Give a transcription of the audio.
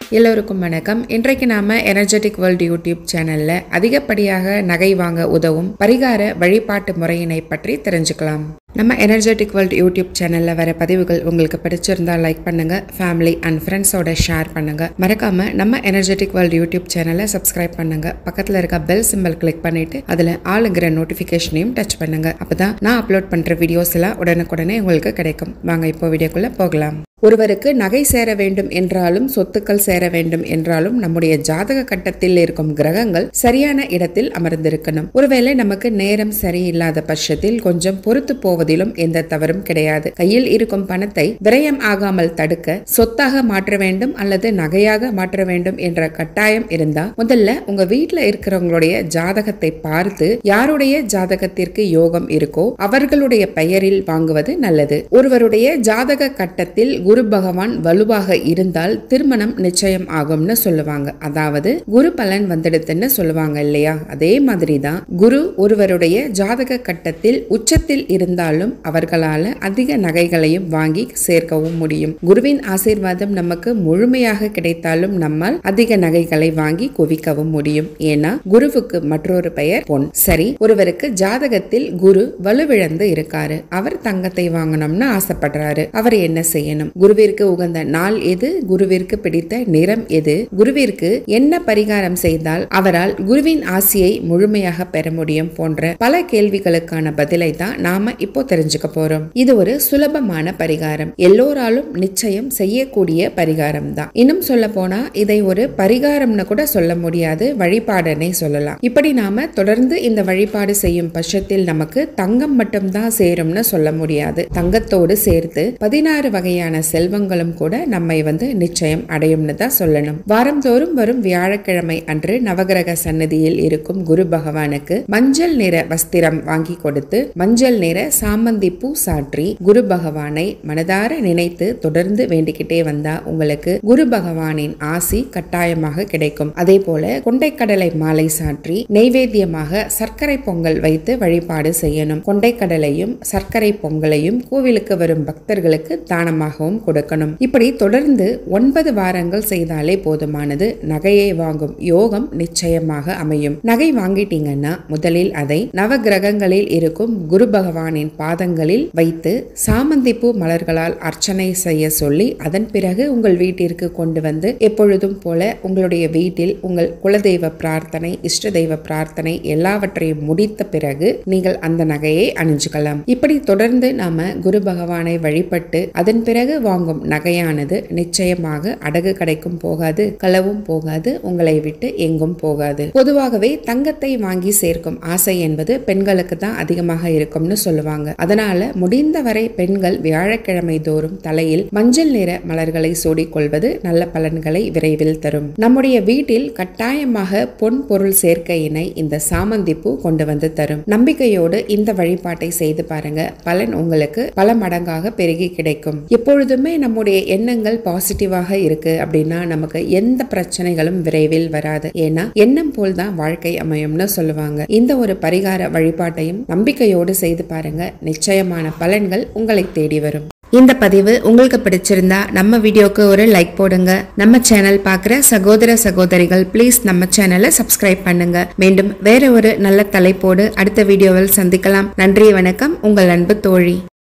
எல்லோருக்கும் வணக்கம் இன்றைக்கு நாம எனர்ஜெட்டிக் வேர்ல்டு யூடியூப் சேனல்ல அதிகப்படியாக நகை வாங்க உதவும் பரிகார வழிபாட்டு முறையினை பற்றி தெரிஞ்சுக்கலாம் நம்ம எனர்ஜெட்டிக் வேர்ல்டு யூடியூப் சேனல்ல வர பதிவுகள் உங்களுக்கு பிடிச்சிருந்தா லைக் பண்ணுங்க ஃபேமிலி அண்ட் ஃப்ரெண்ட்ஸோட ஷேர் பண்ணுங்க மறக்காம நம்ம எனர்ஜெட்டிக் வேர்ல்டு யூடியூப் சேனலை சப்ஸ்கிரைப் பண்ணுங்க பக்கத்துல இருக்க பெல் சிம்பல் கிளிக் பண்ணிட்டு அதுல ஆளுங்கிற நோட்டிபிகேஷனையும் டச் பண்ணுங்க அப்பதான் நான் அப்லோட் பண்ற வீடியோஸ் எல்லாம் உடனுக்குடனே உங்களுக்கு கிடைக்கும் வாங்க இப்போ வீடியோக்குள்ள போகலாம் ஒருவருக்கு நகை சேர வேண்டும் என்றாலும் சொத்துக்கள் சேர வேண்டும் என்றாலும் நம்முடைய ஜாதக கட்டத்தில் இருக்கும் கிரகங்கள் சரியான இடத்தில் அமர்ந்திருக்கணும் ஒருவேளை நமக்கு நேரம் சரியில்லாத பட்சத்தில் கொஞ்சம் பொறுத்து போவதிலும் எந்த தவறும் கிடையாது கையில் இருக்கும் பணத்தை விரயம் ஆகாமல் தடுக்க சொத்தாக மாற்ற வேண்டும் அல்லது நகையாக மாற்ற வேண்டும் என்ற கட்டாயம் இருந்தா முதல்ல உங்க வீட்டுல இருக்கிறவங்களுடைய ஜாதகத்தை பார்த்து யாருடைய ஜாதகத்திற்கு யோகம் இருக்கோ அவர்களுடைய பெயரில் வாங்குவது நல்லது ஒருவருடைய ஜாதக கட்டத்தில் குரு பகவான் வலுவாக இருந்தால் திருமணம் நிச்சயம் ஆகும்னு சொல்லுவாங்க அதாவது குரு பலன் வந்துடுதுன்னு சொல்லுவாங்க இல்லையா அதே மாதிரி தான் குரு ஒருவருடைய ஜாதக கட்டத்தில் உச்சத்தில் இருந்தாலும் அவர்களால அதிக நகைகளையும் வாங்கி சேர்க்கவும் முடியும் குருவின் ஆசீர்வாதம் நமக்கு முழுமையாக கிடைத்தாலும் நம்மால் அதிக நகைகளை வாங்கி குவிக்கவும் முடியும் ஏன்னா குருவுக்கு மற்றொரு பெயர் பொன் சரி ஒருவருக்கு ஜாதகத்தில் குரு வலுவிழந்து இருக்காரு அவர் தங்கத்தை வாங்கணும்னு ஆசைப்படுறாரு அவர் என்ன செய்யணும் குருவிற்கு உகந்த நாள் எது குருவிற்கு பிடித்த நிறம் எது குருவிற்கு என்ன பரிகாரம் செய்தால் அவரால் குருவின் ஆசியை முழுமையாக பெற முடியும் போன்ற பல கேள்விகளுக்கான பதிலை தான் நாம இப்போ தெரிஞ்சுக்க போறோம் இது ஒரு சுலபமான பரிகாரம் எல்லோராலும் நிச்சயம் செய்யக்கூடிய பரிகாரம் தான் இன்னும் சொல்ல போனா இதை ஒரு பரிகாரம்னு கூட சொல்ல முடியாது வழிபாடுனே சொல்லலாம் இப்படி நாம தொடர்ந்து இந்த வழிபாடு செய்யும் பட்சத்தில் நமக்கு தங்கம் மட்டும்தான் சேரும்னு சொல்ல முடியாது தங்கத்தோடு சேர்த்து பதினாறு வகையான செல்வங்களும் கூட நம்மை வந்து நிச்சயம் அடையும்னு தான் சொல்லணும் வாரந்தோறும் வரும் வியாழக்கிழமை அன்று நவகிரக சன்னதியில் இருக்கும் குரு பகவானுக்கு மஞ்சள் நிற வஸ்திரம் வாங்கி கொடுத்து மஞ்சள் நிற சாமந்தி பூ சாற்றி குரு பகவானை மனதார நினைத்து தொடர்ந்து வேண்டிக்கிட்டே வந்தா உங்களுக்கு குரு பகவானின் ஆசி கட்டாயமாக கிடைக்கும் அதே போல கொண்டைக்கடலை மாலை சாற்றி நெய்வேத்தியமாக சர்க்கரை பொங்கல் வைத்து வழிபாடு செய்யணும் கொண்டைக்கடலையும் சர்க்கரை பொங்கலையும் கோவிலுக்கு வரும் பக்தர்களுக்கு தானமாகவும் கொடுக்கணும் இப்படி தொடர்ந்து ஒன்பது வாரங்கள் செய்தாலே போதுமானது நகையை வாங்கும் யோகம் நிச்சயமாக அமையும் நகை வாங்கிட்டீங்கன்னா முதலில் அதை நவகிரகங்களில் இருக்கும் குரு பகவானின் பாதங்களில் வைத்து சாமந்திப்பூ மலர்களால் அர்ச்சனை செய்ய சொல்லி அதன் பிறகு உங்கள் வீட்டிற்கு கொண்டு வந்து எப்பொழுதும் போல உங்களுடைய வீட்டில் உங்கள் குலதெய்வ பிரார்த்தனை இஷ்ட தெய்வ பிரார்த்தனை எல்லாவற்றையும் முடித்த பிறகு நீங்கள் அந்த நகையை அணிஞ்சுக்கலாம் இப்படி தொடர்ந்து நாம குரு பகவானை வழிபட்டு அதன் பிறகு வாங்கும் நகையானது நிச்சயமாக அடகு கடைக்கும் போகாது களவும் போகாது உங்களை விட்டு எங்கும் போகாது பொதுவாகவே தங்கத்தை வாங்கி சேர்க்கும் ஆசை என்பது பெண்களுக்கு தான் அதிகமாக இருக்கும்னு சொல்லுவாங்க அதனால முடிந்தவரை பெண்கள் வியாழக்கிழமை தோறும் தலையில் மஞ்சள் நிற மலர்களை சூடிக்கொள்வது நல்ல பலன்களை விரைவில் தரும் நம்முடைய வீட்டில் கட்டாயமாக பொன் பொருள் சேர்க்கையினை இந்த சாமந்திப்பூ கொண்டு வந்து தரும் நம்பிக்கையோடு இந்த வழிபாட்டை செய்து பாருங்க பலன் உங்களுக்கு பல மடங்காக பெருகி கிடைக்கும் எப்பொழுதுமே நம்முடைய எண்ணங்கள் பாசிட்டிவாக இருக்கு அப்படின்னா நமக்கு எந்த பிரச்சனைகளும் விரைவில் வராது ஏன்னா எண்ணம் போல் தான் வாழ்க்கை அமையும்னு சொல்லுவாங்க இந்த ஒரு பரிகார வழிபாட்டையும் நம்பிக்கையோடு செய்து பாருங்க நிச்சயமான பலன்கள் உங்களை தேடி வரும் இந்த பதிவு உங்களுக்கு பிடிச்சிருந்தா நம்ம வீடியோக்கு ஒரு லைக் போடுங்க நம்ம சேனல் பார்க்குற சகோதர சகோதரிகள் ப்ளீஸ் நம்ம சேனலை சப்ஸ்கிரைப் பண்ணுங்க மீண்டும் வேற ஒரு நல்ல தலைப்போடு அடுத்த வீடியோவில் சந்திக்கலாம் நன்றி வணக்கம் உங்கள் அன்பு தோழி